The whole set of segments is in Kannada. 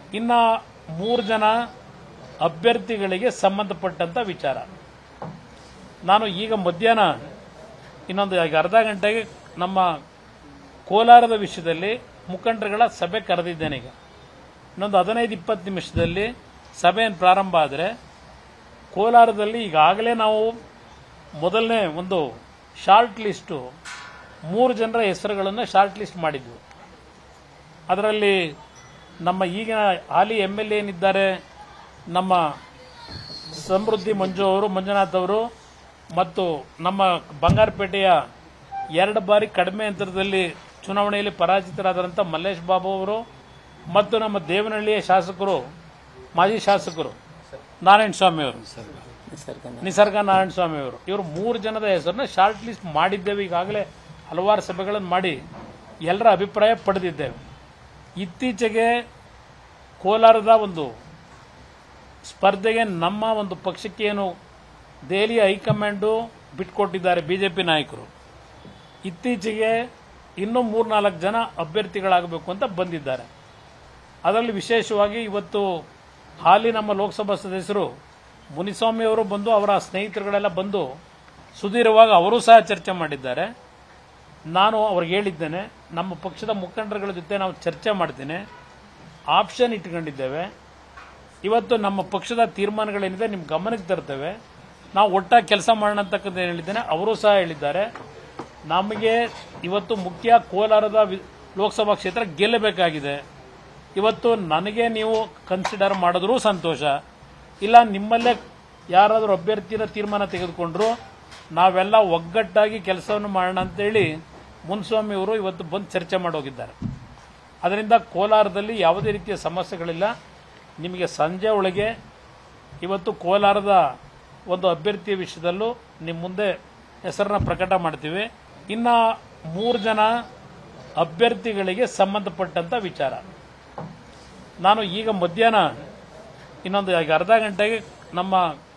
ಇನ್ನು ಮೂರು ಜನ ಅಭ್ಯರ್ಥಿಗಳಿಗೆ ಸಂಬಂಧಪಟ್ಟಂತ ವಿಚಾರ ನಾನು ಈಗ ಮಧ್ಯಾಹ್ನ ಇನ್ನೊಂದು ಈಗ ಅರ್ಧ ಗಂಟೆಗೆ ನಮ್ಮ ಕೋಲಾರದ ವಿಷಯದಲ್ಲಿ ಮುಖಂಡರುಗಳ ಸಭೆ ಕರೆದಿದ್ದೇನೆ ಈಗ ಇನ್ನೊಂದು ಹದಿನೈದು ಇಪ್ಪತ್ತು ನಿಮಿಷದಲ್ಲಿ ಸಭೆಯನ್ನು ಪ್ರಾರಂಭ ಆದರೆ ಕೋಲಾರದಲ್ಲಿ ಈಗಾಗಲೇ ನಾವು ಮೊದಲನೇ ಒಂದು ಶಾರ್ಟ್ ಲಿಸ್ಟು ಮೂರು ಜನರ ಹೆಸರುಗಳನ್ನು ಶಾರ್ಟ್ ಲಿಸ್ಟ್ ಮಾಡಿದ್ವು ಅದರಲ್ಲಿ ನಮ್ಮ ಈಗಿನ ಹಾಲಿ ಎಮ್ ಎಲ್ ಏನಿದ್ದಾರೆ ನಮ್ಮ ಸಮೃದ್ಧಿ ಮಂಜು ಅವರು ಮಂಜುನಾಥ್ ಅವರು ಮತ್ತು ನಮ್ಮ ಬಂಗಾರಪೇಟೆಯ ಎರಡು ಬಾರಿ ಕಡಿಮೆ ಅಂತರದಲ್ಲಿ ಚುನಾವಣೆಯಲ್ಲಿ ಪರಾಜಿತರಾದಂಥ ಮಲ್ಲೇಶ್ ಬಾಬು ಅವರು ಮತ್ತು ನಮ್ಮ ದೇವನಹಳ್ಳಿಯ ಶಾಸಕರು ಮಾಜಿ ಶಾಸಕರು ನಾರಾಯಣ ಸ್ವಾಮಿ ಅವರು ನಿಸರ್ಗ ನಾರಾಯಣ ಸ್ವಾಮಿ ಅವರು ಇವರು ಮೂರು ಜನದ ಹೆಸರನ್ನ ಶಾರ್ಟ್ ಲಿಸ್ಟ್ ಮಾಡಿದ್ದೇವೆ ಈಗಾಗಲೇ ಹಲವಾರು ಸಭೆಗಳನ್ನು ಮಾಡಿ ಎಲ್ಲರ ಅಭಿಪ್ರಾಯ ಪಡೆದಿದ್ದೇವೆ ಇತ್ತೀಚೆಗೆ ಕೋಲಾರದ ಒಂದು ಸ್ಪರ್ಧೆಗೆ ನಮ್ಮ ಒಂದು ಪಕ್ಷಕ್ಕೆ ಏನು ದೆಹಲಿಯ ಹೈಕಮಾಂಡು ಬಿಟ್ಕೊಟ್ಟಿದ್ದಾರೆ ಬಿಜೆಪಿ ನಾಯಕರು ಇತ್ತೀಚೆಗೆ ಇನ್ನೂ ಮೂರ್ನಾಲ್ಕು ಜನ ಅಭ್ಯರ್ಥಿಗಳಾಗಬೇಕು ಅಂತ ಬಂದಿದ್ದಾರೆ ಅದರಲ್ಲಿ ವಿಶೇಷವಾಗಿ ಇವತ್ತು ಹಾಲಿ ನಮ್ಮ ಲೋಕಸಭಾ ಸದಸ್ಯರು ಮುನಿಸ್ವಾಮಿ ಅವರು ಬಂದು ಅವರ ಸ್ನೇಹಿತರುಗಳೆಲ್ಲ ಬಂದು ಸುದೀರ್ಘವಾಗಿ ಅವರು ಸಹ ಚರ್ಚೆ ಮಾಡಿದ್ದಾರೆ ನಾನು ಅವ್ರಿಗೆ ಹೇಳಿದ್ದೇನೆ ನಮ್ಮ ಪಕ್ಷದ ಮುಖಂಡರುಗಳ ಜೊತೆ ನಾವು ಚರ್ಚೆ ಮಾಡ್ತೀನಿ ಆಪ್ಷನ್ ಇಟ್ಕೊಂಡಿದ್ದೇವೆ ಇವತ್ತು ನಮ್ಮ ಪಕ್ಷದ ತೀರ್ಮಾನಗಳೇನಿದೆ ನಿಮ್ಮ ಗಮನಕ್ಕೆ ತರ್ತೇವೆ ನಾವು ಒಟ್ಟಾಗಿ ಕೆಲಸ ಮಾಡೋಣ ಅಂತಕ್ಕಂಥ ಏನ್ ಹೇಳಿದ್ದೇನೆ ಅವರು ಸಹ ಹೇಳಿದ್ದಾರೆ ನಮಗೆ ಇವತ್ತು ಮುಖ್ಯ ಕೋಲಾರದ ವಿ- ಲೋಕಸಭಾ ಕ್ಷೇತ್ರ ಗೆಲ್ಲಬೇಕಾಗಿದೆ ಇವತ್ತು ನನಗೆ ನೀವು ಕನ್ಸಿಡರ್ ಮಾಡಿದ್ರೂ ಸಂತೋಷ ಇಲ್ಲ ನಿಮ್ಮಲ್ಲೇ ಯಾರಾದರೂ ಅಭ್ಯರ್ಥಿನ ತೀರ್ಮಾನ ತೆಗೆದುಕೊಂಡ್ರು ನಾವೆಲ್ಲ ಒಗ್ಗಟ್ಟಾಗಿ ಕೆಲಸವನ್ನು ಮಾಡೋಣ ಅಂತೇಳಿ ಮುನ್ಸ್ವಾಮಿ ಅವರು ಇವತ್ತು ಬಂದು ಚರ್ಚೆ ಮಾಡೋಗಿದ್ದಾರೆ ಅದರಿಂದ ಕೋಲಾರದಲ್ಲಿ ಯಾವುದೇ ರೀತಿಯ ಸಮಸ್ಯೆಗಳಿಲ್ಲ ನಿಮಗೆ ಸಂಜೆ ಒಳಗೆ ಇವತ್ತು ಕೋಲಾರದ ಒಂದು ಅಭ್ಯರ್ಥಿಯ ವಿಷಯದಲ್ಲೂ ನಿಮ್ಮ ಮುಂದೆ ಹೆಸರನ್ನ ಪ್ರಕಟ ಮಾಡ್ತೀವಿ ಇನ್ನು ಮೂರು ಜನ ಅಭ್ಯರ್ಥಿಗಳಿಗೆ ಸಂಬಂಧಪಟ್ಟಂತ ವಿಚಾರ ನಾನು ಈಗ ಮಧ್ಯಾಹ್ನ ಇನ್ನೊಂದು ಈಗ ಅರ್ಧ ಗಂಟೆಗೆ ನಮ್ಮ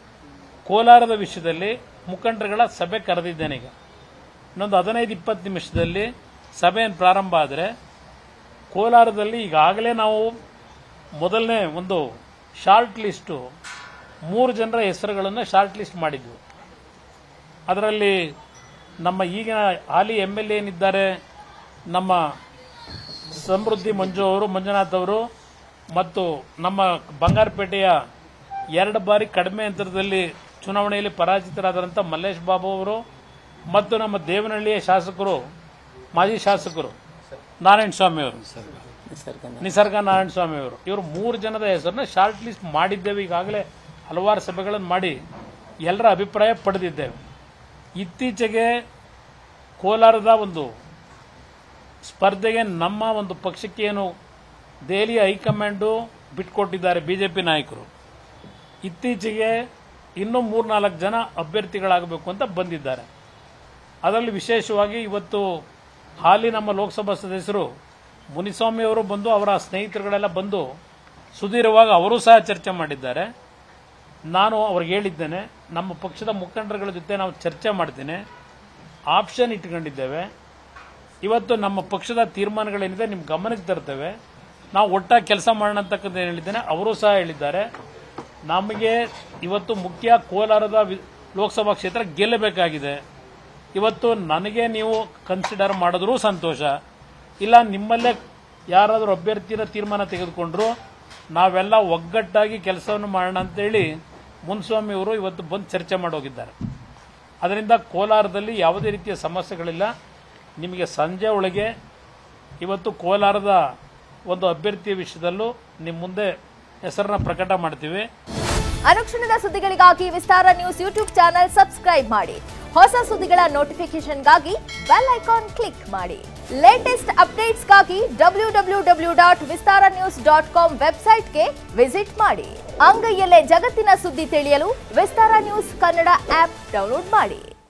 ಕೋಲಾರದ ವಿಷಯದಲ್ಲಿ ಮುಖಂಡರುಗಳ ಸಭೆ ಕರೆದಿದ್ದೇನೆ ಈಗ ಇನ್ನೊಂದು ಹದಿನೈದು ಇಪ್ಪತ್ತು ನಿಮಿಷದಲ್ಲಿ ಸಭೆಯನ್ನು ಪ್ರಾರಂಭ ಆದರೆ ಕೋಲಾರದಲ್ಲಿ ಈಗಾಗಲೇ ನಾವು ಮೊದಲನೇ ಒಂದು ಶಾರ್ಟ್ ಲಿಸ್ಟು ಮೂರು ಜನರ ಹೆಸರುಗಳನ್ನು ಶಾರ್ಟ್ ಲಿಸ್ಟ್ ಮಾಡಿದ್ವು ಅದರಲ್ಲಿ ನಮ್ಮ ಈಗಿನ ಹಾಲಿ ಎಮ್ ಎಲ್ ಏನಿದ್ದಾರೆ ನಮ್ಮ ಸಮೃದ್ಧಿ ಮಂಜು ಅವರು ಮಂಜುನಾಥ್ ಅವರು ಮತ್ತು ನಮ್ಮ ಬಂಗಾರಪೇಟೆಯ ಎರಡು ಬಾರಿ ಕಡಿಮೆ ಅಂತರದಲ್ಲಿ ಚುನಾವಣೆಯಲ್ಲಿ ಪರಾಜಿತರಾದಂಥ ಮಲ್ಲೇಶ್ ಬಾಬು ಅವರು ಮತ್ತು ನಮ್ಮ ದೇವನಹಳ್ಳಿಯ ಶಾಸಕರು ಮಾಜಿ ಶಾಸಕರು ನಾರಾಯಣ ಸ್ವಾಮಿ ಅವರು ನಿಸರ್ಗ ನಾರಾಯಣ ಸ್ವಾಮಿ ಅವರು ಇವರು ಮೂರು ಜನದ ಹೆಸರನ್ನ ಶಾರ್ಟ್ ಲಿಸ್ಟ್ ಮಾಡಿದ್ದೇವೆ ಈಗಾಗಲೇ ಹಲವಾರು ಸಭೆಗಳನ್ನು ಮಾಡಿ ಎಲ್ಲರ ಅಭಿಪ್ರಾಯ ಪಡೆದಿದ್ದೇವೆ ಇತ್ತೀಚೆಗೆ ಕೋಲಾರದ ಒಂದು ಸ್ಪರ್ಧೆಗೆ ನಮ್ಮ ಒಂದು ಪಕ್ಷಕ್ಕೆ ಏನು ದೆಹಲಿಯ ಹೈಕಮಾಂಡು ಬಿಟ್ಕೊಟ್ಟಿದ್ದಾರೆ ಬಿಜೆಪಿ ನಾಯಕರು ಇತ್ತೀಚೆಗೆ ಇನ್ನೂ ಮೂರ್ನಾಲ್ಕು ಜನ ಅಭ್ಯರ್ಥಿಗಳಾಗಬೇಕು ಅಂತ ಬಂದಿದ್ದಾರೆ ಅದರಲ್ಲಿ ವಿಶೇಷವಾಗಿ ಇವತ್ತು ಹಾಲಿ ನಮ್ಮ ಲೋಕಸಭಾ ಸದಸ್ಯರು ಮುನಿಸ್ವಾಮಿ ಅವರು ಬಂದು ಅವರ ಸ್ನೇಹಿತರುಗಳೆಲ್ಲ ಬಂದು ಸುದೀರ್ಘವಾಗಿ ಅವರು ಸಹ ಚರ್ಚೆ ಮಾಡಿದ್ದಾರೆ ನಾನು ಅವ್ರಿಗೆ ಹೇಳಿದ್ದೇನೆ ನಮ್ಮ ಪಕ್ಷದ ಮುಖಂಡರುಗಳ ಜೊತೆ ನಾವು ಚರ್ಚೆ ಮಾಡ್ತೀನಿ ಆಪ್ಷನ್ ಇಟ್ಕೊಂಡಿದ್ದೇವೆ ಇವತ್ತು ನಮ್ಮ ಪಕ್ಷದ ತೀರ್ಮಾನಗಳೇನಿದೆ ನಿಮ್ಮ ಗಮನಕ್ಕೆ ತರ್ತೇವೆ ನಾವು ಒಟ್ಟಾಗಿ ಕೆಲಸ ಮಾಡೋಣ ಅಂತಕ್ಕಂಥ ಏನ್ ಹೇಳಿದ್ದೇನೆ ಅವರು ಸಹ ಹೇಳಿದ್ದಾರೆ ನಮಗೆ ಇವತ್ತು ಮುಖ್ಯ ಕೋಲಾರದ ವಿ- ಲೋಕಸಭಾ ಕ್ಷೇತ್ರ ಗೆಲ್ಲಬೇಕಾಗಿದೆ ಇವತ್ತು ನನಗೆ ನೀವು ಕನ್ಸಿಡರ್ ಮಾಡಿದ್ರೂ ಸಂತೋಷ ಇಲ್ಲ ನಿಮ್ಮಲ್ಲೇ ಯಾರಾದರೂ ಅಭ್ಯರ್ಥಿನ ತೀರ್ಮಾನ ತೆಗೆದುಕೊಂಡ್ರು ನಾವೆಲ್ಲ ಒಗ್ಗಟ್ಟಾಗಿ ಕೆಲಸವನ್ನು ಮಾಡೋಣ ಅಂತೇಳಿ ಮುನ್ಸ್ವಾಮಿ ಅವರು ಇವತ್ತು ಬಂದು ಚರ್ಚೆ ಮಾಡೋಗಿದ್ದಾರೆ ಅದರಿಂದ ಕೋಲಾರದಲ್ಲಿ ಯಾವುದೇ ರೀತಿಯ ಸಮಸ್ಯೆಗಳಿಲ್ಲ ನಿಮಗೆ ಸಂಜೆ ಒಳಗೆ ಇವತ್ತು ಕೋಲಾರದ ಒಂದು ಅಭ್ಯರ್ಥಿಯ ವಿಷಯದಲ್ಲೂ ನಿಮ್ಮ ಮುಂದೆ ಹೆಸರನ್ನ ಪ್ರಕಟ ಮಾಡ್ತೀವಿ ಅನುಕ್ಷಣದ ಸುದ್ದಿಗಳಿಗಾಗಿ Vistara news YouTube channel subscribe ಮಾಡಿ ಹೊಸ ಸುದ್ದಿಗಳ ನೋಟಿಫಿಕೇಶನ್ಗಾಗಿ ಬೆಲ್ ಐಕಾನ್ ಕ್ಲಿಕ್ ಮಾಡಿ ಲೇಟೆಸ್ಟ್ ಅಪ್ಡೇಟ್ಸ್ಗಾಗಿ W W W dot Vistara news dot com ವೆಬ್ಸೈಟ್ಗೆ ವಿಸಿಟ್ ಮಾಡಿ ಅಂಗೈಯಲ್ಲೇ ಜಗತ್ತಿನ ಸುದ್ದಿ ತಿಳಿಯಲು Vistara news Kannada app download ಮಾಡಿ